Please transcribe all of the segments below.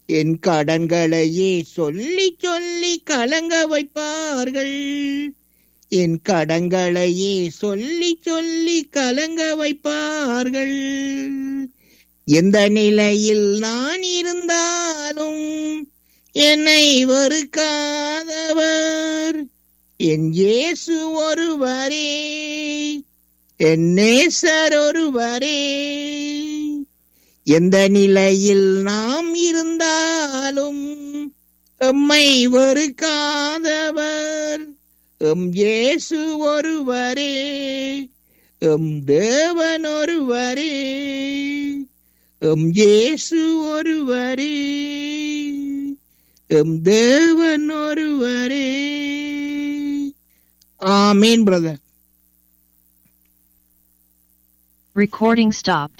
என் கடன்களையே சொல்லி சொல்லி கலங்க வைப்பார்கள் என் கடன்களையே சொல்லி சொல்லி கலங்க வைப்பார்கள் எந்த நிலையில் நான் இருந்தாலும் என்னை வெறுக்காதவர் என் இயேசு ஒருவரே என் நேசர் ஒருவரே எந்த நிலையில் நாம் இருந்தாலும் எம்மை வெறுக்காதவர் எம் இயேசு ஒருவரே எம் தேவன் ஒருவரே எம் இயேசு ஒருவரே எம் தேவன் ஒருவரே ஆமீன் பிரதர் Recording stopped.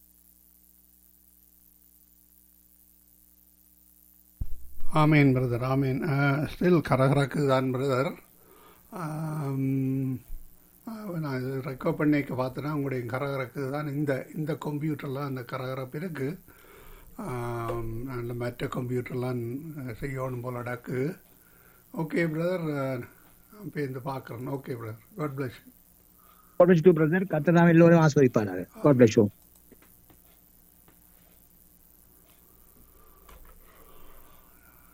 ஆமேன் பிரதர் ஆமேன் ஸ்டில் கரகரக்கு தான் பிரதர் நான் இது ரெக்கார்ட் பண்ணிக்க பார்த்தேன்னா உங்களுடைய கரகரக்கு தான் இந்த இந்த கம்ப்யூட்டர்லாம் அந்த கரகரப்பு இருக்கு ஆம், அந்த மற்ற கம்ப்யூட்டர்லாம் செய்யணும் போல டக்கு ஓகே பிரதர் இப்போ இந்த பார்க்குறேன் okay brother God bless God bless you, brother. கர்த்தர் தாம் எல்லோரும் ஆஸ்வதிப்பார்கள் God bless you.